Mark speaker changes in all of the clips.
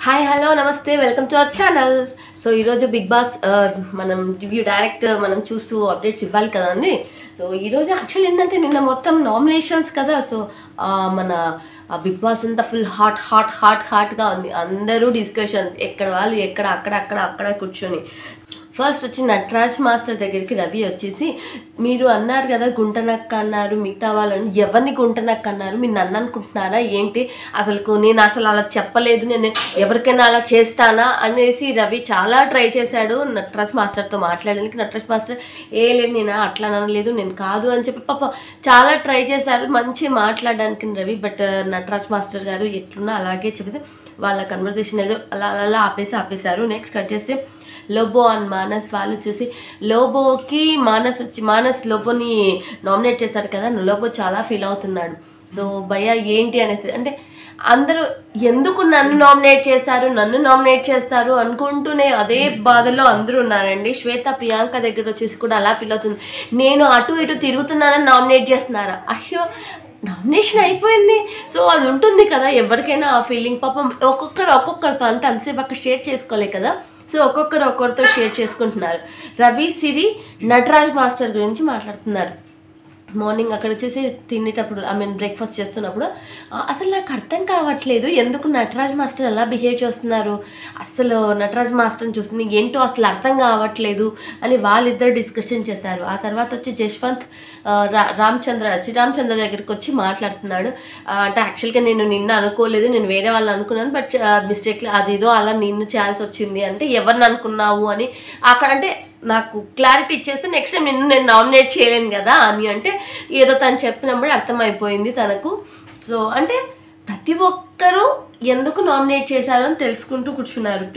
Speaker 1: Hi hello నమస్తే welcome to our channel so ఈరోజు Bigg Boss ఆ, మనం రివ్యూ డైరెక్ట్ మనం చూస్తూ అప్డేట్స్ ఇవ్వాలి కదండి సో ఈరోజు యాక్చువల్ ఏంటంటే నిన్న మొత్తం నామినేషన్స్ కదా సో ఆ, మన ఆ బిగ్ బాస్ అంతా ఫుల్ హాట్ హాట్ హాట్ హాట్గా ఉంది అందరూ డిస్కషన్స్ ఎక్కడ వాళ్ళు ఎక్కడ అక్కడ అక్కడ అక్కడ కూర్చొని ఫస్ట్ వచ్చి నటరాజ్ మాస్టర్ దగ్గరికి రవి వచ్చేసి మీరు అన్నారు కదా గుంటనక్క అన్నారు మిగతా వాళ్ళని ఎవరిని గుంటనక్క అన్నారు మీరు నన్ను అనుకుంటున్నారా ఏంటి అసలు నేను అసలు అలా చెప్పలేదు నేను ఎవరికైనా అలా చేస్తానా అనేసి రవి చాలా ట్రై చేశాడు నటరాజ్ మాస్టర్తో మాట్లాడడానికి నటరాజ్ మాస్టర్ ఏ లేదు నేను అట్లా అనలేదు నేను కాదు అని చెప్పి పాప చాలా ట్రై చేశారు మంచి మాట్లాడడానికి రవి బట్ నటరాజ్ మాస్టర్ గారు ఎట్లున్నా అలాగే చెప్పేసి వాళ్ళ కన్వర్జేషన్ ఏదో అలా అలా అలా ఆపేసి ఆపేశారు నెక్స్ట్ కట్ చేస్తే లోబో అండ్ మానస్ వాళ్ళు చూసి లోబోకి మానస్ వచ్చి మానస్ లోబోని నామినేట్ చేశారు కదా లోబో చాలా ఫీల్ అవుతున్నాడు సో భయ్య ఏంటి అనేసి అంటే అందరూ ఎందుకు నన్ను నామినేట్ చేశారు నన్ను నామినేట్ చేస్తారు అనుకుంటూనే అదే బాధలో అందరూ ఉన్నారండి శ్వేత ప్రియాంక దగ్గర వచ్చేసి కూడా అలా ఫీల్ అవుతుంది నేను అటు ఇటు తిరుగుతున్నానని నామినేట్ చేస్తున్నారా అయ్యో నామినేషన్ అయిపోయింది సో అది ఉంటుంది కదా ఎవరికైనా ఆ ఫీలింగ్ పాపం ఒక్కొక్కరు ఒక్కొక్కరితో అంటే అంతసేపు అక్కడ షేర్ చేసుకోలే కదా సో ఒక్కొక్కరు ఒక్కొక్కరితో షేర్ చేసుకుంటున్నారు రవి సిరి నటరాజ్ మాస్టర్ గురించి మాట్లాడుతున్నారు మార్నింగ్ అక్కడ వచ్చేసి తినేటప్పుడు ఐ మీన్ బ్రేక్ఫాస్ట్ చేస్తున్నప్పుడు ఆ, అసలు నాకు అర్థం కావట్లేదు ఎందుకు నటరాజ్ మాస్టర్ అలా బిహేవ్ చేస్తున్నారు అసలు నటరాజ్ మాస్టర్ని చూస్తుంది ఏంటో అసలు అర్థం కావట్లేదు అని వాళ్ళిద్దరు డిస్కషన్ చేశారు ఆ తర్వాత వచ్చి జశ్వంత్ ఆ, రా రామచంద్ర శ్రీరామచంద్ర దగ్గరికి వచ్చి మాట్లాడుతున్నాడు ఆ, అంటే యాక్చువల్గా నేను నిన్న అనుకోలేదు నేను వేరే వాళ్ళని అనుకున్నాను బట్ మిస్టేక్ అదేదో అలా నిన్ను చేయాల్సి వచ్చింది అంటే ఎవరిని అనుకున్నావు అని అక్కడ అంటే నాకు క్లారిటీ ఇచ్చేస్తే నెక్స్ట్ టైం నిన్ను నేను నామినేట్ చేయలేను కదా అని అంటే ఏదో తను చెప్పినప్పుడే అర్థమైపోయింది తనకు సో అంటే ప్రతి ఒక్కరూ ఎందుకు నామినేట్ చేశారో అని తెలుసుకుంటూ కూర్చున్నారు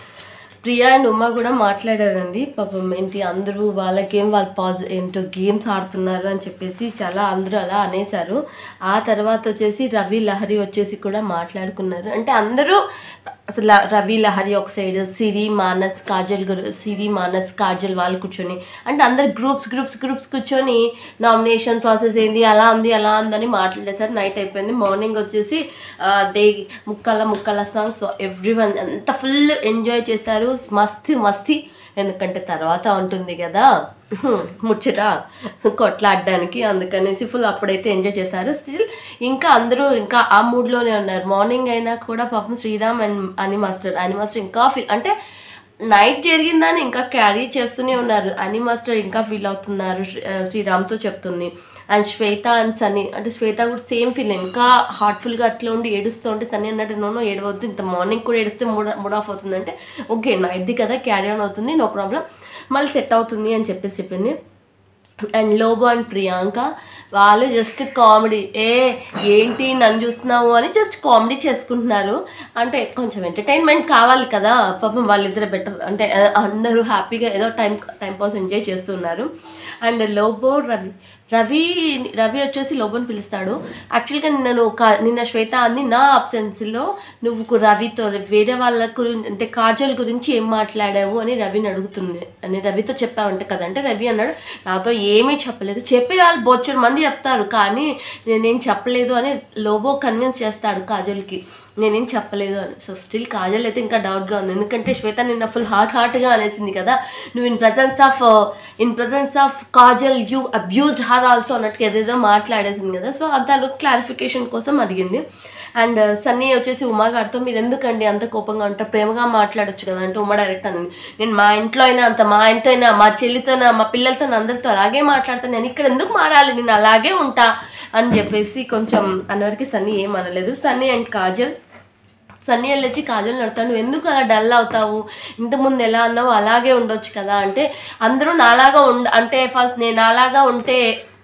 Speaker 1: ప్రియా అండ్ ఉమ్మ కూడా మాట్లాడారండి పాపం ఏంటి అందరూ వాళ్ళకేం వాళ్ళు పాజ్ ఏంటో గేమ్స్ ఆడుతున్నారు అని చెప్పేసి చాలా అందరూ అలా అనేశారు ఆ తర్వాత వచ్చేసి రవి లహరి వచ్చేసి కూడా మాట్లాడుకున్నారు అంటే అందరూ అసలు ల- రవి లహరి ఒక సైడ్ సిరి మానస్ కాజల్ గురు సిరి మానస్ కాజల్ వాళ్ళు కూర్చొని అంటే అందరు గ్రూప్స్ గ్రూప్స్ గ్రూప్స్ కూర్చొని నామినేషన్ ప్రాసెస్ ఏంది అలా ఉంది అలా ఉందని మాట్లాడేసారు నైట్ అయిపోయింది మార్నింగ్ వచ్చేసి డే ముక్కల ముక్కల సాంగ్ సో ఎవ్రీ వన్ ఎంత ఫుల్ ఎంజాయ్ చేశారు మస్తీ మస్తీ ఎందుకంటే తర్వాత ఉంటుంది కదా ముచ్చట కొట్లాడడానికి అందుకనేసి ఫుల్ అప్పుడైతే ఎంజాయ్ చేశారు స్టిల్ ఇంకా అందరూ ఇంకా ఆ మూడ్లోనే ఉన్నారు మార్నింగ్ అయినా కూడా పాపం శ్రీరామ్ అండ్ అని మాస్టర్ అని మాస్టర్ ఇంకా ఫీల్ అంటే నైట్ జరిగిందని ఇంకా క్యారీ చేస్తూనే ఉన్నారు అని మాస్టర్ ఇంకా ఫీల్ అవుతున్నారు శ్రీ- ఆ, శ్రీరామ్తో చెప్తుంది అండ్ శ్వేత అండ్ సన్నీ అంటే శ్వేత కూడా సేమ్ ఫీల్ ఇంకా హార్ట్ఫుల్గా అట్లా ఉండి ఏడుస్తూ ఉంటే సన్నీ అన్నట్టు నోనో ఏడవద్దు ఇంత మార్నింగ్ కూడా ఏడిస్తే మూడ్ మూడ్ ఆఫ్ అవుతుంది అంటే ఓకే నైట్ది కదా క్యారీ ఆన్ అవుతుంది నో ప్రాబ్లం మళ్ళీ సెట్ అవుతుంది అని చెప్పేసి చెప్పింది అండ్ లోబో అండ్ ప్రియాంక వాళ్ళు జస్ట్ కామెడీ ఏ ఏంటి నన్ను చూస్తున్నావు అని జస్ట్ కామెడీ చేసుకుంటున్నారు అంటే కొంచెం ఎంటర్టైన్మెంట్ కావాలి కదా పాపం వాళ్ళిద్దరు బెటర్ అంటే ఆ, అందరూ హ్యాపీగా ఏదో టైం టైం పాస్ ఎంజాయ్ చేస్తున్నారు అండ్ లోబో రవి రవి రవి వచ్చేసి లోబోని పిలుస్తాడు యాక్చువల్గా నేను ఒక నిన్న శ్వేత అంది నా అబ్సెన్స్లో నువ్వు రవితో వేరే వాళ్ళ గురించి అంటే కాజల్ గురించి ఏం మాట్లాడావు అని రవిని అడుగుతుంది అని రవితో చెప్పావంటే కదంటే రవి అన్నాడు నాతో ఏమీ చెప్పలేదు చెప్పే వాళ్ళు బొచ్చడు మంది చెప్తారు కానీ నేనేం చెప్పలేదు అని లోబో కన్విన్స్ చేస్తాడు కాజల్కి నేనేం చెప్పలేదు అని సో స్టిల్ కాజల్ అయితే ఇంకా డౌట్గా ఉంది ఎందుకంటే శ్వేత నిన్న ఫుల్ హార్ట్ హార్ట్గా అనేసింది కదా నువ్వు in presence of in presence of Kajal you abused her also అన్నట్టు ఏదేదో మాట్లాడేసింది కదా సో తను క్లారిఫికేషన్ కోసం అడిగింది అండ్ సన్నీ వచ్చేసి ఉమా గారితో మీరు ఎందుకండి అంత కోపంగా ఉంటారు ప్రేమగా మాట్లాడొచ్చు కదా అంటే ఉమా డైరెక్ట్ అని నేను మా ఇంట్లో అయినా అంత మా ఆయనతో అయినా మా చెల్లితోనా మా పిల్లలతో అందరితో అలాగే మాట్లాడతాను నేను ఇక్కడ ఎందుకు మారాలి నేను అలాగే ఉంటా అని చెప్పేసి కొంచెం అన్నవరకు సన్నీ ఏం అనలేదు సన్నీ అండ్ కాజల్ సన్నీ వెళ్ళొచ్చి కాజల్ నడతాడు నువ్వు ఎందుకు అలా డల్ అవుతావు ఇంతకుముందు ఎలా అన్నావు అలాగే ఉండొచ్చు కదా అంటే అందరూ నాలాగా ఉండ అంటే ఫస్ట్ నేను నాలాగా ఉంటే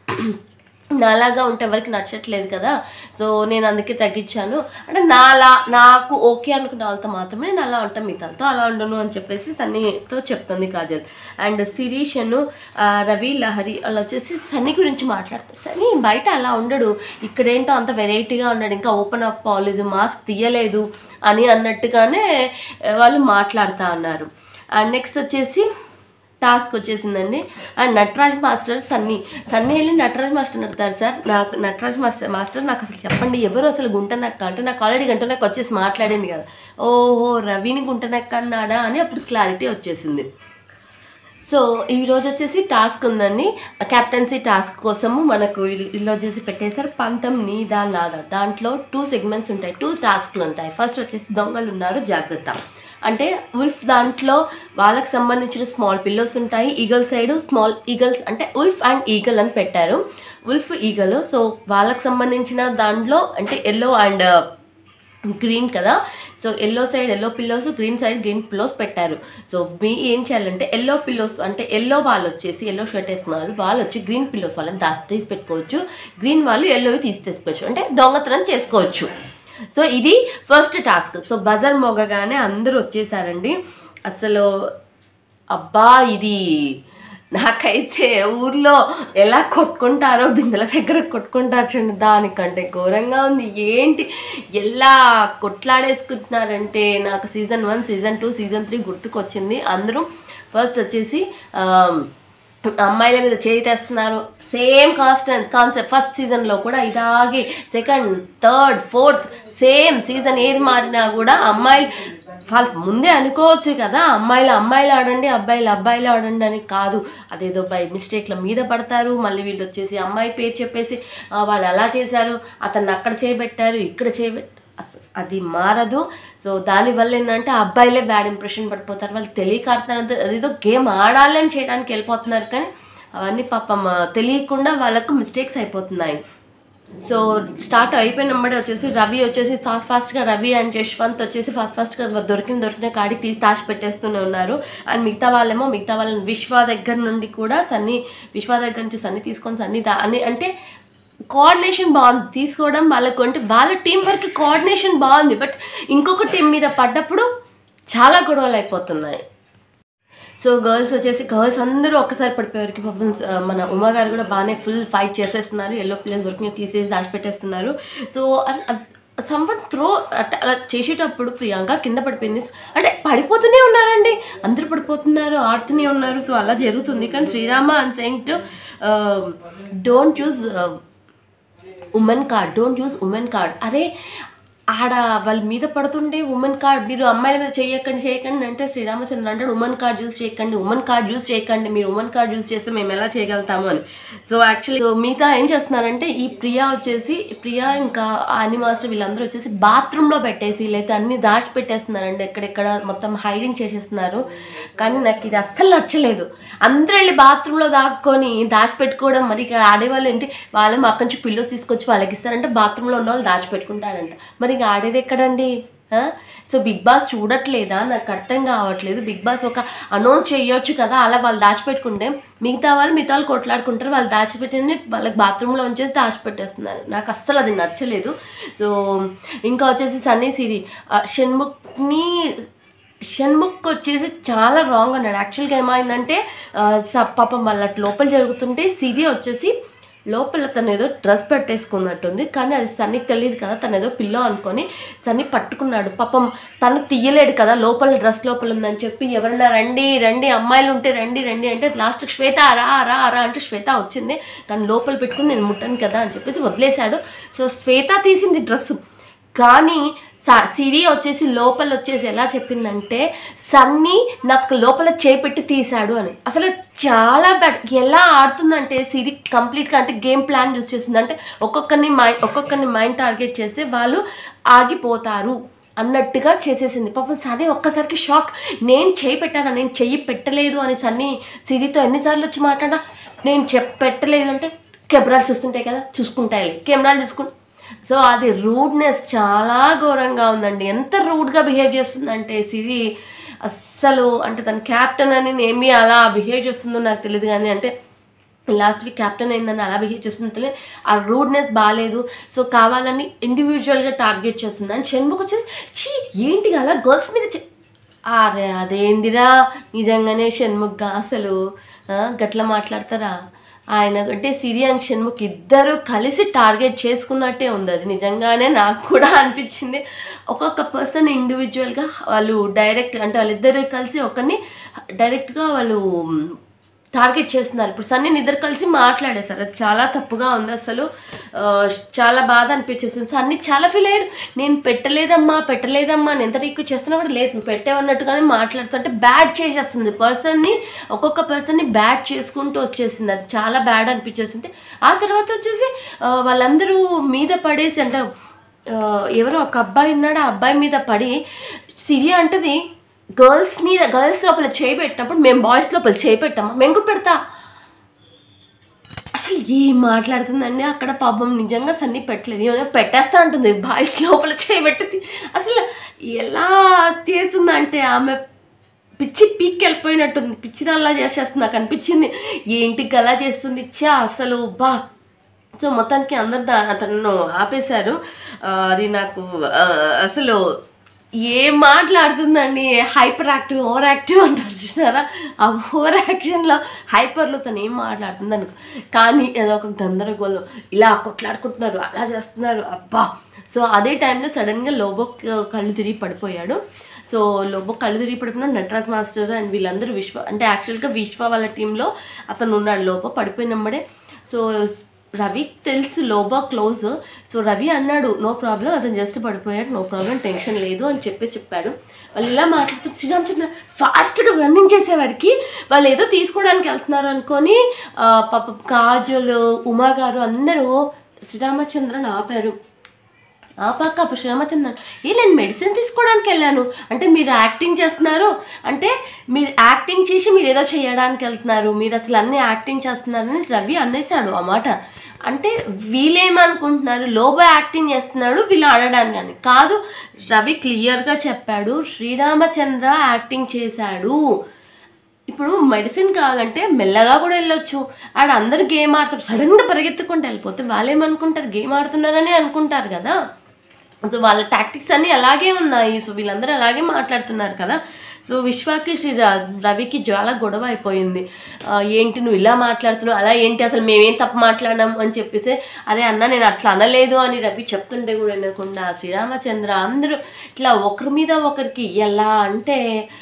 Speaker 1: నాలాగా ఉంటే ఎవరికి నచ్చట్లేదు కదా సో నేను అందుకే తగ్గించాను అంటే నాలా నాకు ఓకే అనుకున్న వాళ్ళతో మాత్రమే నేను అలా ఉంటాను మిగతాతో అలా ఉండను అని చెప్పేసి సన్నీతో చెప్తుంది కాజల్ అండ్ శిరీష్ అను ఆ, రవి లహరి వాళ్ళు వచ్చేసి సన్నీ గురించి మాట్లాడతారు సన్నీ బయట అలా ఉండడు ఇక్కడేంటో అంత వెరైటీగా ఉన్నాడు ఇంకా ఓపెన్ అప్ అవ్వలేదు మాస్క్ తీయలేదు అని అన్నట్టుగానే ఆ, వాళ్ళు మాట్లాడుతూ ఉన్నారు అండ్ నెక్స్ట్ వచ్చేసి టాస్క్ వచ్చేసిందండి అండ్ నటరాజ్ మాస్టర్ సన్నీ సన్నీ వెళ్ళి నటరాజ్ మాస్టర్ అడుగుతారు సార్ నాకు నటరాజ్ మాస్టర్ మాస్టర్ నాకు అసలు చెప్పండి ఎవరు అసలు గుంట నక్క అంటే నాకు ఆల్రెడీ గంట నాకు వచ్చేసి మాట్లాడింది కదా ఓహో రవిని గుంట నక్క అన్నాడా అని అప్పుడు క్లారిటీ వచ్చేసింది సో ఈ రోజు వచ్చేసి టాస్క్ ఉందండి కెప్టెన్సీ టాస్క్ కోసము మనకు ఈరోజు వచ్చేసి పెట్టేశారు పంతం నీదా నాదా దాంట్లో టూ సెగ్మెంట్స్ ఉంటాయి టూ టాస్క్లు ఉంటాయి ఫస్ట్ వచ్చేసి దొంగలు ఉన్నారు జాగ్రత్త అంటే ఉల్ఫ్ దాంట్లో వాళ్ళకి సంబంధించిన స్మాల్ పిల్లోస్ ఉంటాయి ఈగల్ సైడ్ స్మాల్ ఈగల్స్ అంటే ఉల్ఫ్ అండ్ ఈగల్ అని పెట్టారు ఉల్ఫ్ ఈగల్ సో వాళ్ళకి సంబంధించిన దాంట్లో అంటే ఎల్లో అండ్ గ్రీన్ కదా so yellow side yellow pillows green side green pillows పెట్టారు సో మీ ఏం చేయాలంటే ఎల్లో పిల్లోస్ అంటే ఎల్లో వాళ్ళు వచ్చేసి ఎల్లో షర్ట్ వేసుకున్న వాళ్ళు వాళ్ళు వచ్చి గ్రీన్ పిల్లోస్ వాళ్ళని దాచి తీసి పెట్టుకోవచ్చు గ్రీన్ వాళ్ళు ఎల్లోవి తీసి తెచ్చుకోవచ్చు అంటే దొంగతనం చేసుకోవచ్చు సో ఇది ఫస్ట్ టాస్క్ సో బజర్ మోగగానే అందరూ వచ్చేసారండి అసలు అబ్బా ఇది నాకైతే ఊర్లో ఎలా కొట్టుకుంటారో బిందెల దగ్గర కొట్టుకుంటారు చూడండి దానికంటే ఘోరంగా ఉంది ఏంటి ఎలా కొట్లాడేసుకుంటున్నారంటే నాకు season one season two season three గుర్తుకొచ్చింది అందరూ ఫస్ట్ వచ్చేసి ఆ, అమ్మాయిల మీద చేయి తెస్తున్నారు సేమ్ కాన్స్టెన్స్ కాన్సెప్ట్ ఫస్ట్ సీజన్లో కూడా ఇలాగే second third fourth same season ఏది మారినా కూడా అమ్మాయిలు వాళ్ళు ముందే అనుకోవచ్చు కదా అమ్మాయిలు అమ్మాయిలు ఆడండి అబ్బాయిలు అబ్బాయిలు ఆడండి అని కాదు అదేదో బై మిస్టేక్ల మీద పడతారు మళ్ళీ వీళ్ళు వచ్చేసి అమ్మాయి పేరు చెప్పేసి "ఆ, వాళ్ళు అలా చేశారు అతన్ని అక్కడ చేయబెట్టారు ఇక్కడ చేయబెట్టారు అస- అది మారదు సో దానివల్ల ఏంటంటే ఆ అబ్బాయిలే బ్యాడ్ ఇంప్రెషన్ పడిపోతారు వాళ్ళు తెలియక ఆడుతున్నారు అదేదో గేమ్ ఆడాలి అని చేయడానికి వెళ్ళిపోతున్నారు కానీ అవన్నీ పాపం ఆ, తెలియకుండా వాళ్ళకు మిస్టేక్స్ అయిపోతున్నాయి సో స్టార్ట్ అయిపోయినమ్మడే వచ్చేసి రవి వచ్చేసి ఫాస్ట్ ఫాస్ట్గా రవి అండ్ యశ్వంత్ వచ్చేసి ఫాస్ట్ ఫాస్ట్గా దొరికిన దొరికిన కాడికి తీసి దాచి పెట్టేస్తూనే ఉన్నారు అండ్ మిగతా వాళ్ళేమో మిగతా వాళ్ళని విశ్వ దగ్గర నుండి కూడా సన్నీ విశ్వ దగ్గర నుంచి సన్నీ తీసుకొని సన్నీ దా అని అంటే కోఆర్డినేషన్ బాగుంది తీసుకోవడం వాళ్ళకు అంటే వాళ్ళ టీం వరకు కోఆర్డినేషన్ బాగుంది బట్ ఇంకొక టీం మీద పడ్డప్పుడు చాలా గొడవలు అయిపోతున్నాయి సో గర్ల్స్ వచ్చేసి గర్ల్స్ అందరూ ఒక్కసారి పడిపోయేవారికి పాపం ఆ, మన ఉమా గారు కూడా బాగానే ఫుల్ ఫైట్ చేసేస్తున్నారు ఎల్లో ప్లేస్ వరకు తీసేసి దాచిపెట్టేస్తున్నారు సో సంవన్ త్రో అంటే అలా చేసేటప్పుడు ప్రియాంక కింద పడిపోయింది అంటే పడిపోతూనే ఉన్నారండి అందరూ పడిపోతున్నారు ఆడుతూనే ఉన్నారు సో అలా జరుగుతుంది కానీ Srirama and saying to don't use women card don't use women card అరే ఆడ వాళ్ళ మీద పడుతుంటే ఉమెన్ కార్డ్ మీరు అమ్మాయిల మీద చేయకండి చేయకండి అంటే శ్రీరామచంద్ర అంటాడు ఉమెన్ కార్డ్ యూజ్ చేయకండి ఉమెన్ కార్డ్ యూజ్ చేయకండి మీరు ఉమెన్ కార్డ్ యూజ్ చేస్తే మేము ఎలా చేయగలుగుతాము అని సో యాక్చువల్లీ సో మిగతా ఏం చేస్తున్నారంటే ఈ ప్రియా వచ్చేసి ప్రియా ఇంకా ఆని మాస్టర్ వీళ్ళందరూ వచ్చేసి బాత్రూంలో పెట్టేసి లేకపోతే అన్ని దాచి పెట్టేస్తున్నారండి ఎక్కడెక్కడ మొత్తం హైడింగ్ చేసేస్తున్నారు కానీ నాకు ఇది అస్సలు నచ్చలేదు అందరూ వెళ్ళి బాత్రూంలో దాక్కొని దాచిపెట్టుకోవడం మరి ఇక్కడ ఆడేవాళ్ళు ఏంటి వాళ్ళు అక్కడి నుంచి పిల్లోస్ తీసుకొచ్చి వాళ్ళకి ఇస్తారంటే బాత్రూంలో ఉన్న వాళ్ళు దాచిపెట్టుకుంటారంట మరి ఇక ఆడేది ఎక్కడండి ఆ? సో బిగ్ బాస్ చూడట్లేదా నాకు అర్థం కావట్లేదు బిగ్ బాస్ ఒక అనౌన్స్ చేయొచ్చు కదా అలా వాళ్ళు దాచిపెట్టుకుంటే మిగతా వాళ్ళు మిగతా వాళ్ళు కొట్లాడుకుంటారు వాళ్ళు దాచిపెట్టింది వాళ్ళకి బాత్రూంలో ఉంచేసి దాచిపెట్టేస్తున్నారు నాకు అస్సలు అది నచ్చలేదు సో ఇంకా వచ్చేసి సన్నీ సిరి ఆ, షణ్ముఖ్ని షణ్ముఖ్ వచ్చేసి చాలా రాంగ్ అన్నాడు యాక్చువల్గా ఏమైందంటే ఆ, స- పాపం వాళ్ళ లోపల జరుగుతుంటే సిరి వచ్చేసి లోపల తను ఏదో డ్రెస్ పెట్టేసుకున్నట్టుంది కానీ అది సన్నీకి తెలియదు కదా తను ఏదో పిల్లో అనుకొని సన్నీ పట్టుకున్నాడు పాపం తను తీయలేడు కదా లోపల డ్రెస్ లోపల ఉందని చెప్పి ఎవరైనా రండి రండి అమ్మాయిలు ఉంటే రండి రండి అంటే లాస్ట్ శ్వేత రా రా రా అంటే శ్వేత వచ్చింది తను లోపల పెట్టుకుని నేను ముట్టను కదా అని చెప్పేసి వదిలేశాడు సో శ్వేత తీసింది డ్రెస్ కానీ స- సిరి వచ్చేసి లోపల వచ్చేసి ఎలా చెప్పిందంటే సన్నీ నాకు లోపల చేపెట్టి తీశాడు అని అసలు చాలా బ్యాడ్ ఎలా ఆడుతుందంటే సిరి కంప్లీట్గా అంటే గేమ్ ప్లాన్ యూస్ చేస్తుంది అంటే ఒక్కొక్కరిని మైండ్ ఒక్కొక్కరిని మైండ్ టార్గెట్ చేస్తే వాళ్ళు ఆగిపోతారు అన్నట్టుగా చేసేసింది పాపం సన్నీ ఒక్కసారికి షాక్ నేను చేయి పెట్టానా నేను చెయ్యి పెట్టలేదు అని సన్నీ సిరితో ఎన్నిసార్లు వచ్చి మాట్లాడా నేను చెప్ పెట్టలేదు అంటే కెమెరాలు చూస్తుంటాయి కదా చూసుకుంటాయి కెమెరాలు చూసుకుంటే సో అది రూడ్నెస్ చాలా ఘోరంగా ఉందండి ఎంత రూడ్గా బిహేవ్ చేస్తుందంటే సిరి అస్సలు అంటే తన క్యాప్టెన్ అని ఏమీ అలా బిహేవ్ చేస్తుందో నాకు తెలియదు కానీ అంటే లాస్ట్ వీక్ క్యాప్టెన్ అయిందని అలా బిహేవ్ చేస్తుంది తెలియదు ఆ రూడ్నెస్ బాగాలేదు సో కావాలని ఇండివిజువల్గా టార్గెట్ చేస్తుంది అని షణ్ముఖ్ వచ్చేది చీ ఏంటి అలా గర్ల్స్ మీద చే-" అరే అదేందిరా నిజంగానే షణ్ముఖ్గా అసలు ఆ, గట్ల మాట్లాడతారా ఆయన అంటే సిరి అండ్ షణ్ముఖ్ ఇద్దరు కలిసి టార్గెట్ చేసుకున్నట్టే ఉంది అది నిజంగానే నాకు కూడా అనిపించింది ఒక్కొక్క పర్సన్ ఇండివిజువల్గా వాళ్ళు డైరెక్ట్ అంటే వాళ్ళిద్దరు కలిసి ఒకరిని డైరెక్ట్గా వాళ్ళు టార్గెట్ చేస్తున్నారు ఇప్పుడు సన్నీ ఇద్దరు కలిసి మాట్లాడేశారు అది చాలా తప్పుగా ఉంది అసలు ఆ, చాలా బాధ అనిపించేసింది సన్నీ చాలా ఫీల్ అయ్యాడు నేను పెట్టలేదమ్మా పెట్టలేదమ్మా నేను ఎంత రిక్వెస్ట్ చేస్తున్నా కూడా లేదు నువ్వు పెట్టేవన్నట్టుగానే మాట్లాడుతుంటే బ్యాడ్ చేసేస్తుంది పర్సన్ని ఒక్కొక్క పర్సన్ని బ్యాడ్ చేసుకుంటూ వచ్చేసింది అది చాలా బ్యాడ్ అనిపించేసింది ఆ తర్వాత వచ్చేసి ఆ, వాళ్ళందరూ మీద పడేసి అంటే ఆ, ఎవరో ఒక అబ్బాయి ఉన్నాడు ఆ అబ్బాయి మీద పడి సిరి అంటది గర్ల్స్ మీద గర్ల్స్ లోపల చేయి పెట్టినప్పుడు మేము బాయ్స్ లోపల చేయి పెట్టామా మేము కూడా పెడతా అసలు ఏం మాట్లాడుతుందండి అక్కడ పాపం నిజంగా సన్ని పెట్టలేదు ఏమైనా పెట్టేస్తా అంటుంది బాయ్స్ లోపల చేయబెట్టింది అసలు ఎలా చేస్తుందంటే ఆమె పిచ్చి పీక్ వెళ్ళిపోయినట్టుంది పిచ్చి దానిలా చేసేస్తుంది నాకు అనిపించింది ఏంటి గలా చేస్తుంది చా అసలు బా సో మొత్తానికి అందరు దా అతను ఆపేశారు ఆ, అది నాకు ఆ, అసలు ఏం మాట్లాడుతుందండి హైపర్ యాక్టివ్ ఓవర్ యాక్టివ్ అంటారు చూసారా ఆ ఓవర్ యాక్షన్లో హైపర్లో తను ఏం మాట్లాడుతుంది అనుకో కానీ ఏదో ఒక గందరగోళం ఇలా కొట్లాడుకుంటున్నారు అలా చేస్తున్నారు అబ్బా సో అదే టైంలో సడన్గా లోబో కళ్ళు తిరిగి పడిపోయాడు సో లోబో కళ్ళు తిరిగి పడిపోయిన నటరాజ్ మాస్టర్ అండ్ వీళ్ళందరూ విశ్వ అంటే యాక్చువల్గా విశ్వ వాళ్ళ టీంలో అతను ఉన్నాడు లోబో పడిపోయినమ్మడే సో రవి తెలుసు లోబా క్లోజ్ సో రవి అన్నాడు నో ప్రాబ్లం అతను జస్ట్ పడిపోయాడు నో ప్రాబ్లం టెన్షన్ లేదు అని చెప్పి చెప్పాడు వాళ్ళు ఇలా మాట్లాడుతూ శ్రీరామచంద్ర ఫాస్ట్గా రన్నింగ్ చేసేవారికి వాళ్ళు ఏదో తీసుకోవడానికి వెళ్తున్నారు అనుకొని ఆ, పాప కాజల్ ఉమా గారు అందరూ శ్రీరామచంద్రని ఆపారు ఆ పక్క అప్పుడు శ్రీరామచంద్రన్ ఏ నేను మెడిసిన్ తీసుకోవడానికి వెళ్ళాను అంటే మీరు యాక్టింగ్ చేస్తున్నారు అంటే మీరు యాక్టింగ్ చేసి మీరు ఏదో చేయడానికి వెళ్తున్నారు మీరు అసలు అన్ని యాక్టింగ్ చేస్తున్నారని రవి అనేసాడు ఆ మాట అంటే వీళ్ళేమనుకుంటున్నారు లోబో యాక్టింగ్ చేస్తున్నాడు వీళ్ళు ఆడడానికి అని కాదు రవి క్లియర్గా చెప్పాడు శ్రీరామచంద్ర యాక్టింగ్ చేశాడు ఇప్పుడు మెడిసిన్ కావాలంటే మెల్లగా కూడా వెళ్ళొచ్చు ఆడ అందరు గేమ్ ఆడతారు సడన్గా పరిగెత్తుకుంటూ వెళ్ళిపోతే వాళ్ళు ఏమనుకుంటారు గేమ్ ఆడుతున్నారని అనుకుంటారు కదా సో వాళ్ళ టాక్టిక్స్ అన్నీ అలాగే ఉన్నాయి సో వీళ్ళందరూ అలాగే మాట్లాడుతున్నారు కదా సో విశ్వాకి శ్రీ ర- రవికి చాలా గొడవ అయిపోయింది ఆ, ఏంటి నువ్వు ఇలా మాట్లాడుతున్నావు అలా ఏంటి అసలు మేమేం తప్పు మాట్లాడాం అని చెప్పేసి అరే అన్న నేను అట్లా అనలేదు అని రవి చెప్తుంటే కూడా వినకుండా శ్రీరామచంద్ర అందరూ ఇట్లా ఒకరి మీద ఒకరికి ఎలా అంటే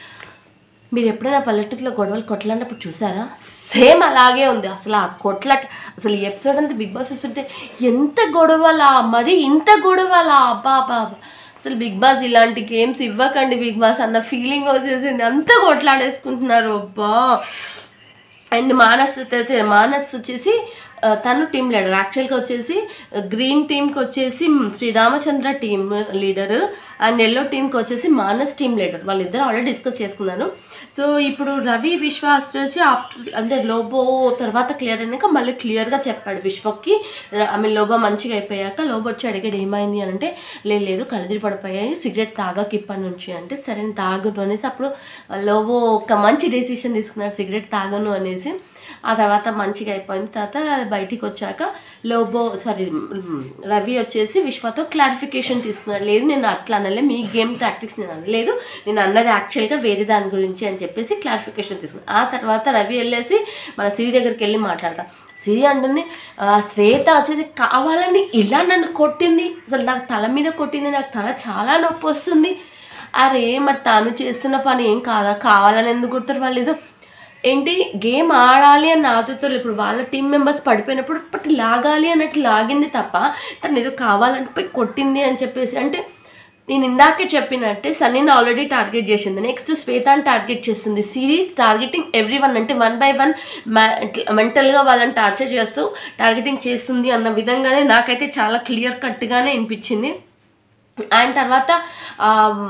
Speaker 1: మీరు ఎప్పుడైనా పల్లెటూరులో గొడవలు కొట్లాడినప్పుడు చూసారా సేమ్ అలాగే ఉంది అసలు ఆ కొట్లాట అసలు ఈ ఎపిసోడ్ అంతా బిగ్ బాస్ చూస్తుంటే ఎంత గొడవలా మరి ఇంత గొడవలా అబ్బా అబ్బా అబ్బా. అసలు బిగ్ బాస్ ఇలాంటి గేమ్స్ ఇవ్వకండి బిగ్ బాస్ అన్న ఫీలింగ్ వచ్చేసింది అంత కొట్లాడేసుకుంటున్నారు అబ్బా అండ్ మానస్ అయితే మానస్ వచ్చేసి ఆ, తను టీం లీడర్ యాక్చువల్గా వచ్చేసి గ్రీన్ టీంకి వచ్చేసి Sreeramachandra team leader and yellow టీంకి వచ్చేసి మానస్ టీం లీడర్ వాళ్ళిద్దరు ఆల్రెడీ డిస్కస్ చేసుకున్నారు సో ఇప్పుడు రవి విశ్వ వచ్చేసి ఆఫ్టర్ అంటే లోబో తర్వాత క్లియర్ అయినాక మళ్ళీ క్లియర్గా చెప్పాడు విశ్వకి ఐ మీన్ లోబో మంచిగా అయిపోయాక లోబో వచ్చి అడిగాడు ఏమైంది అని అంటే లేదు లేదు కళ్ళదిరి పడిపోయాయి సిగరెట్ తాగక ఇప్పటి నుంచి అంటే సరే నేను తాగను అనేసి అప్పుడు లోబో ఒక మంచి డెసిషన్ తీసుకున్నాడు సిగరెట్ తాగను అనేసి ఆ తర్వాత మంచిగా అయిపోయింది తర్వాత బయటికి వచ్చాక లోబో సారీ రవి వచ్చేసి విశ్వతో క్లారిఫికేషన్ తీసుకున్నాడు లేదు నేను అట్లా అనలే మీ గేమ్ టాక్టిక్స్ నేను అనలేదు నేను అన్నది యాక్చువల్గా వేరే దాని గురించి అని చెప్పేసి క్లారిఫికేషన్ తీసుకున్నాను ఆ తర్వాత రవి వెళ్ళేసి మన సిరి దగ్గరికి వెళ్ళి మాట్లాడతా సిరి అంటుంది "ఆ, శ్వేత వచ్చేసి కావాలని ఇలా నన్ను కొట్టింది అసలు నాకు తల మీద కొట్టింది నాకు తల చాలా నొప్పి వస్తుంది అరే మరి తాను చేస్తున్న పని ఏం కాదా కావాలని ఎందుకు కొడతారు వాళ్ళు ఏదో ఏంటి గేమ్ ఆడాలి అని ఆతుతారు ఇప్పుడు వాళ్ళ టీం మెంబర్స్ పడిపోయినప్పుడు పట్టి లాగాలి అన్నట్టు లాగింది తప్ప తను ఏదో కావాలంటే పోయి కొట్టింది అని చెప్పేసి అంటే నేను ఇందాకే చెప్పినట్టే సన్నీని ఆల్రెడీ టార్గెట్ చేసింది నెక్స్ట్ శ్వేతాన్ని టార్గెట్ చేస్తుంది సిరీస్ టార్గెటింగ్ ఎవ్రీ వన్ అంటే వన్ బై వన్ మెంటల్గా వాళ్ళని టార్చర్ చేస్తూ టార్గెటింగ్ చేస్తుంది అన్న విధంగానే నాకైతే చాలా క్లియర్ కట్గానే అనిపించింది అండ్ తర్వాత ఆమ్,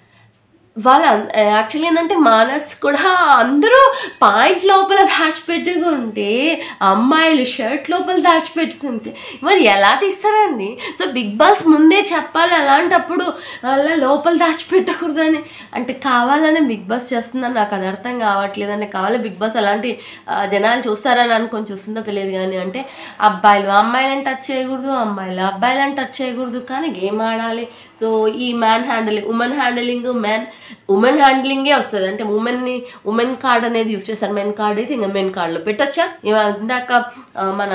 Speaker 1: వాళ్ళ యాక్చువల్లీ ఏంటంటే మానస్ కూడా అందరూ పాయింట్ లోపల దాచిపెట్టుకుంటే అమ్మాయిలు షర్ట్ లోపల దాచిపెట్టుకుంటే మరి ఎలా తీస్తారండి సో బిగ్ బాస్ ముందే చెప్పాలి అలాంటప్పుడు అలా లోపల దాచిపెట్టకూడదని అంటే కావాలనే బిగ్ బాస్ చేస్తుందని నాకు అది అర్థం కావట్లేదండి కావాలి బిగ్ బాస్ అలాంటి ఆ, జనాలు చూస్తారని అనుకొని చూస్తుందో తెలియదు కానీ అంటే అబ్బాయిలు అమ్మాయిలను టచ్ చేయకూడదు అమ్మాయిలు అబ్బాయిలను టచ్ చేయకూడదు కానీ గేమ్ ఆడాలి సో ఈ man handling women handling man women హ్యాండలింగే వస్తుంది అంటే ఉమెన్ని ఉమెన్ కార్డ్ అనేది యూస్ చేస్తారు మెన్ కార్డ్ అయితే ఇంకా మెన్ కార్డులో పెట్టొచ్చా ఇవ- ఇందాక ఆ, మన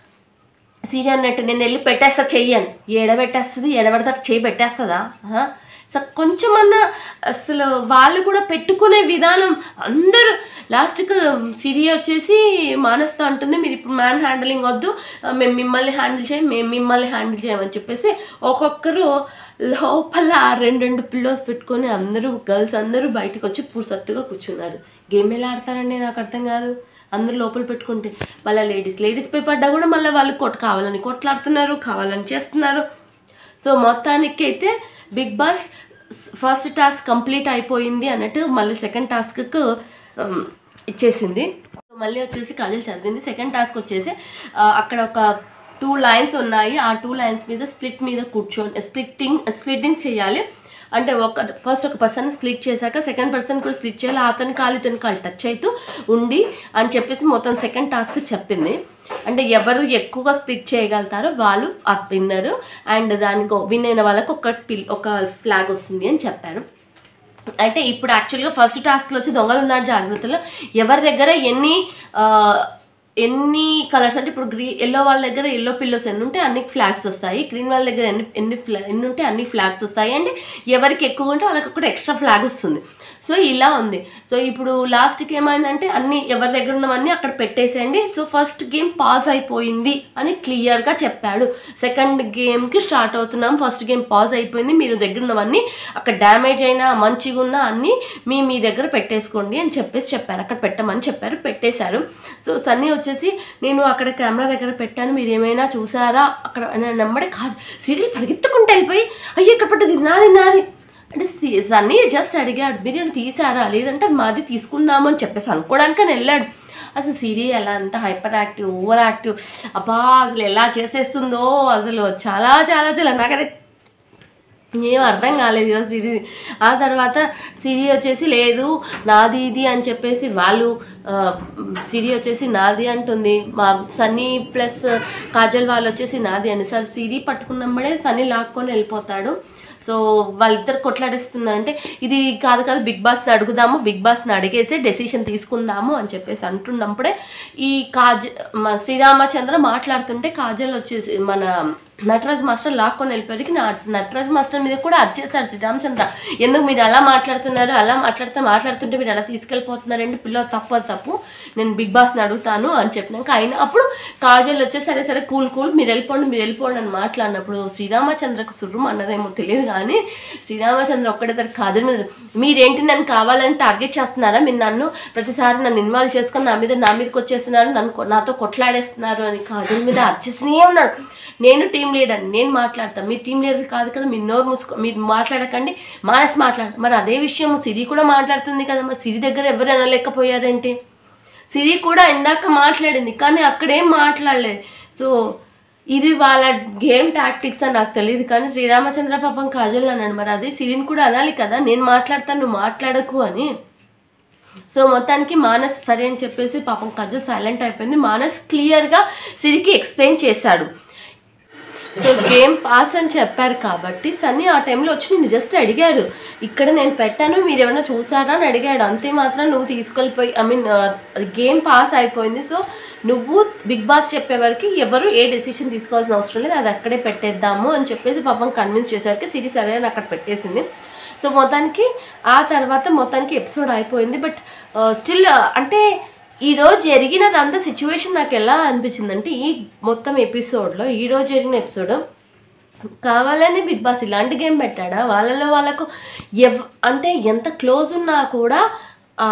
Speaker 1: సీనియర్ అన్నట్టు నేను వెళ్ళి పెట్టేస్తా చెయ్యను ఏడ పెట్టేస్తుంది ఎడబెడతా చెయ్యి పెట్టేస్తుందా ఆహా. సో కొంచెమన్నా అసలు వాళ్ళు కూడా పెట్టుకునే విధానం అందరూ లాస్ట్కి సిరి వచ్చేసి మానేస్తా అంటుంది మీరు ఇప్పుడు మ్యాన్ హ్యాండిలింగ్ వద్దు ఆ, మేము మిమ్మల్ని హ్యాండిల్ చేయం మేము మిమ్మల్ని హ్యాండిల్ చేయమని చెప్పేసి ఒక్కొక్కరు లోపల రెండు రెండు పిల్లోస్ పెట్టుకొని అందరూ గర్ల్స్ అందరూ బయటకు వచ్చి పూర్సత్తుగా కూర్చున్నారు గేమ్ ఎలా ఆడతారండి నాకు అర్థం కాదు అందరూ లోపల పెట్టుకుంటే మళ్ళీ లేడీస్ లేడీస్ పై పడ్డా కూడా మళ్ళీ వాళ్ళు కొట్ కావాలని కొట్లాడుతున్నారు కావాలని చేస్తున్నారు సో మొత్తానికి అయితే Bigg Boss first task complete అయిపోయింది అన్నట్టు మళ్ళీ సెకండ్ టాస్క్కు ఇచ్చేసింది సో మళ్ళీ వచ్చేసి కాజల్ చదివింది సెకండ్ టాస్క్ వచ్చేసి ఆ, అక్కడ ఒక టూ లైన్స్ ఉన్నాయి ఆ టూ లైన్స్ మీద స్ప్లిట్ మీద కూర్చొని స్ప్లిట్టింగ్ స్ప్లిట్టింగ్ చేయాలి అంటే ఒక ఫస్ట్ ఒక పర్సన్ స్ప్లిట్ చేశాక సెకండ్ పర్సన్ కూడా స్ప్లిట్ చేయాలి అతని కాలు ఇతని కాలు టచ్ అవుతూ ఉండి అని చెప్పేసి మొత్తం సెకండ్ టాస్క్ చెప్పింది అంటే ఎవరు ఎక్కువగా స్ప్లిట్ చేయగలుగుతారో వాళ్ళు ఆ విన్నరు అండ్ దానికి విన్ అయిన వాళ్ళకి ఒక పిల్ ఒక ఫ్లాగ్ వస్తుంది అని చెప్పారు అంటే ఇప్పుడు యాక్చువల్గా ఫస్ట్ టాస్క్లో వచ్చి దొంగలు ఉన్న జాగ్రత్తలో ఎవరి దగ్గర ఎన్ని ఆ, ఎన్ని కలర్స్ అంటే ఇప్పుడు గ్రీ ఎల్లో వాళ్ళ దగ్గర ఎల్లో పిల్లోస్ ఎన్ని ఉంటే అన్ని ఫ్లాగ్స్ వస్తాయి గ్రీన్ వాళ్ళ దగ్గర ఎన్ని ఎన్ని ఫ్లా ఎన్ని ఉంటే అన్ని ఫ్లాగ్స్ వస్తాయి అండ్ ఎవరికి ఎక్కువ ఉంటే వాళ్ళకి ఒక ఎక్స్ట్రా ఫ్లాగ్ వస్తుంది సో ఇలా ఉంది సో ఇప్పుడు లాస్ట్కి ఏమైందంటే అన్ని ఎవరి దగ్గర ఉన్నవన్నీ అక్కడ పెట్టేసేయండి సో ఫస్ట్ గేమ్ పాస్ అయిపోయింది అని క్లియర్గా చెప్పాడు సెకండ్ గేమ్కి స్టార్ట్ అవుతున్నాం ఫస్ట్ గేమ్ పాజ్ అయిపోయింది మీరు దగ్గర ఉన్నవన్నీ అక్కడ డ్యామేజ్ అయినా మంచిగా ఉన్నా అన్నీ మీ మీ దగ్గర పెట్టేసుకోండి అని చెప్పేసి చెప్పారు అక్కడ పెట్టమని చెప్పారు పెట్టేశారు సో సన్నీ వచ్చేసి నేను అక్కడ కెమెరా దగ్గర పెట్టాను మీరు ఏమైనా చూసారా అక్కడ నెంబడే కాదు సిరి పరిగెత్తుకుంటూ వెళ్ళిపోయి అయ్యో ఇక్కడ పట్టది నాది నాది అంటే సి- సన్నీ జస్ట్ అడిగాడు బిర్యానీ తీసారా లేదంటే మాది తీసుకుందాము అని చెప్పేసి అనుకోవడానికి అని వెళ్ళాడు అసలు సిరి ఎలా అంత హైపర్ యాక్టివ్ ఓవర్ యాక్టివ్ అబ్బా అసలు ఎలా చేసేస్తుందో అసలు చాలా చాలా చాలా నాకైతే ఏం అర్థం కాలేదు ఈరోజు సిరి ఆ తర్వాత సిరి వచ్చేసి లేదు నాది ఇది అని చెప్పేసి వాళ్ళు ఆ, సిరి వచ్చేసి నాది అంటుంది మా సన్నీ ప్లస్ కాజల్ వాళ్ళు వచ్చేసి నాది అని సార్ సిరి పట్టుకున్నప్పుడే సన్నీ లాక్కొని వెళ్ళిపోతాడు సో వాళ్ళిద్దరు కొట్లాడేస్తున్నారు అంటే ఇది కాదు కాదు బిగ్ బాస్ని అడుగుదాము బిగ్ బాస్ని అడిగేసి డెసిషన్ తీసుకుందాము అని చెప్పేసి అంటున్నప్పుడే ఈ కాజ మన శ్రీరామచంద్ర మాట్లాడుతుంటే కాజల్ వచ్చేసి మన నటరాజ్ మాస్టర్ లాక్కొని వెళ్ళిపోయారికి నా నటరాజ్ మాస్టర్ మీద కూడా అరిచేశాడు శ్రీరామచంద్ర ఎందుకు మీరు అలా మాట్లాడుతున్నారు అలా మాట్లాడితే మాట్లాడుతుంటే మీరు అలా తీసుకెళ్ళిపోతున్నారండి పిల్లలు తప్పు అది తప్పు నేను బిగ్ బాస్ని అడుగుతాను అని చెప్పినాక ఆయన అప్పుడు కాజల్ వచ్చే సరే సరే కూల్ కూల్ మీరు వెళ్ళిపోండి మీరు వెళ్ళిపోండి అని మాట్లాడినప్పుడు శ్రీరామచంద్రకు సుర్రం అన్నదేమో తెలియదు కానీ శ్రీరామచంద్ర ఒక్కడే తర కాజల్ మీద మీరేంటి నన్ను కావాలని టార్గెట్ చేస్తున్నారా మీరు నన్ను ప్రతిసారి నన్ను ఇన్వాల్వ్ చేసుకొని నా మీద నా మీదకి వచ్చేస్తున్నారు నన్ను కొ- నాతో కొట్లాడేస్తున్నారు అని కాజల్ మీద అర్చేస్తూనే ఉన్నాడు నేను టీం లీడర్ నేను మాట్లాడతాను మీరు టీం లీడర్ కాదు కదా మీరు నోరు మూసుకో మీరు మాట్లాడకండి మానస్ మాట్లాడ మరి అదే విషయం సిరి కూడా మాట్లాడుతుంది కదా మరి సిరి దగ్గర ఎవరు అనలేకపోయారంటే సిరి కూడా ఇందాక మాట్లాడింది కానీ అక్కడేం మాట్లాడలేదు సో ఇది వాళ్ళ గేమ్ టాక్టిక్స్ అని నాకు తెలియదు కానీ శ్రీరామచంద్ర పాపం కాజల్ అన్నాడు మరి అదే సిరిని కూడా అనాలి కదా నేను మాట్లాడతాను నువ్వు మాట్లాడకు అని సో మొత్తానికి మానస్ సరే అని చెప్పేసి పాపం కజల్ సైలెంట్ అయిపోయింది మానస్ క్లియర్గా సిరికి ఎక్స్ప్లెయిన్ చేశాడు సో గేమ్ పాస్ అని చెప్పారు కాబట్టి సన్నీ ఆ టైంలో వచ్చి నేను జస్ట్ అడిగాడు ఇక్కడ నేను పెట్టాను మీరు ఏమైనా చూసారా అని అడిగాడు అంతే మాత్రం నువ్వు తీసుకెళ్ళిపోయి ఐ మీన్ గేమ్ పాస్ అయిపోయింది సో నువ్వు బిగ్ బాస్ చెప్పే వరకు ఎవరు ఏ డెసిషన్ తీసుకోవాల్సిన అవసరం లేదు అది అక్కడే పెట్టేద్దాము అని చెప్పేసి పాపం కన్విన్స్ చేసేవరకు సిరి సరే అని అక్కడ పెట్టేసింది సో మొత్తానికి ఆ తర్వాత మొత్తానికి ఎపిసోడ్ అయిపోయింది బట్ స్టిల్ అంటే ఈరోజు జరిగినదంతా సిచ్యువేషన్ నాకు ఎలా అనిపించిందంటే ఈ మొత్తం ఎపిసోడ్లో ఈరోజు జరిగిన ఎపిసోడ్ కావాలని బిగ్ బాస్ ఇలాంటి గేమ్ పెట్టాడా వాళ్ళలో వాళ్ళకు ఎవ్ అంటే ఎంత క్లోజ్ ఉన్నా కూడా ఆ,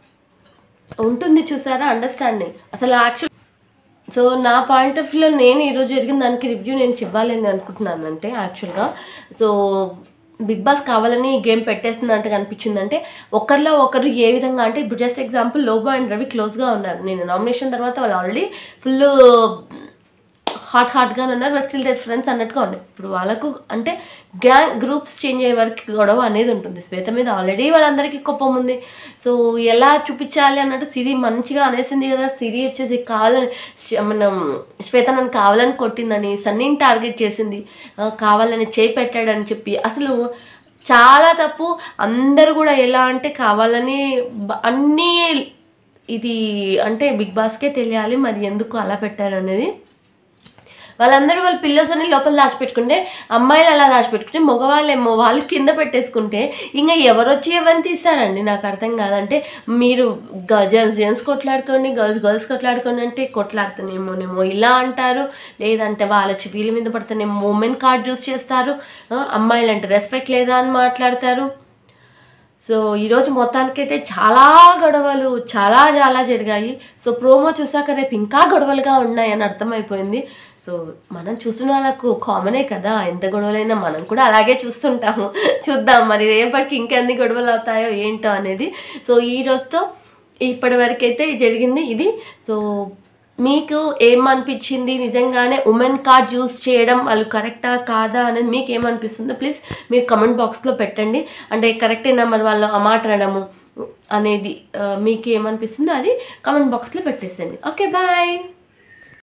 Speaker 1: ఉంటుంది చూసారా అండర్స్టాండింగ్ అసలు యాక్చువల్ సో నా పాయింట్ ఆఫ్ వ్యూలో నేను ఈరోజు జరిగిన దానికి రివ్యూ నేను చెప్పాలని అనుకుంటున్నాను అంటే యాక్చువల్గా సో బిగ్ బాస్ కావాలని గేమ్ పెట్టేస్తున్నట్టుగా అనిపించిందంటే ఒకరిలో ఒకరు ఏ విధంగా అంటే ఇప్పుడు just example Lobo and Ravi క్లోజ్గా ఉన్నారు నేను నామినేషన్ తర్వాత వాళ్ళు ఆల్రెడీ ఫుల్ హాట్ హాట్గా ఉన్నారు బట్ స్టిల్ దర్ ఫ్రెండ్స్ అన్నట్టుగా ఉన్నాయి ఇప్పుడు వాళ్ళకు అంటే గ్యాంగ్ గ్రూప్స్ చేంజ్ అయ్యే వరకు గొడవ అనేది ఉంటుంది శ్వేత మీద ఆల్రెడీ వాళ్ళందరికీ కోపం ఉంది సో ఎలా చూపించాలి అన్నట్టు సిరి మంచిగా అనేసింది కదా సిరి వచ్చేసి కావాలని శ- మనం శ్వేత నన్ను కావాలని కొట్టిందని సన్నీని టార్గెట్ చేసింది ఆ, కావాలని చేయి పెట్టాడని చెప్పి అసలు చాలా తప్పు అందరూ కూడా ఎలా అంటే కావాలని బ- అన్నీ ఇది అంటే బిగ్ బాస్కే తెలియాలి మరి ఎందుకు అలా పెట్టారు అనేది వాళ్ళందరూ వాళ్ళ పిల్లర్స్ అని లోపల దాచిపెట్టుకుంటే అమ్మాయిలు అలా దాచిపెట్టుకుంటే మగవాళ్ళేమో వాళ్ళు కింద పెట్టేసుకుంటే ఇంకా ఎవరు వచ్చి ఎవరిని తీస్తారండి నాకు అర్థం కాదంటే మీరు జెంట్స్ జెంట్స్ కొట్లాడుకోండి గర్ల్స్ గర్ల్స్ కొట్లాడుకోండి అంటే కొట్లాడుతున్నామోనేమో ఇలా అంటారు లేదంటే వాళ్ళ వచ్చి వీళ్ళ మీద పడుతున్నామో మూమెంట్ కార్డ్ యూస్ చేస్తారు ఆ, అమ్మాయిలు అంటే రెస్పెక్ట్ లేదా అని మాట్లాడతారు సో ఈరోజు మొత్తానికైతే చాలా గొడవలు చాలా చాలా జరిగాయి సో ప్రోమో చూసాక రేపు ఇంకా గొడవలుగా ఉన్నాయని అర్థమైపోయింది సో మనం చూస్తున్న వాళ్ళకు కామనే కదా ఎంత గొడవలైనా మనం కూడా అలాగే చూస్తుంటాము చూద్దాం మరి రేపటికి ఇంకెన్ని గొడవలు అవుతాయో ఏంటో అనేది సో ఈ రోజుతో ఇప్పటి వరకైతే జరిగింది ఇది సో మీకు ఏమనిపించింది నిజంగానే ఉమెన్ కార్డ్ యూస్ చేయడం వాళ్ళు కరెక్టా కాదా అనేది మీకు ఏమనిపిస్తుందో ప్లీజ్ మీరు కమెంట్ బాక్స్లో పెట్టండి అంటే కరెక్టేనా మరి వాళ్ళు ఆ మాట అనడము అనేది ఆ, మీకు ఏమనిపిస్తుందో అది కమెంట్ బాక్స్లో పెట్టేసండి ఓకే బాయ్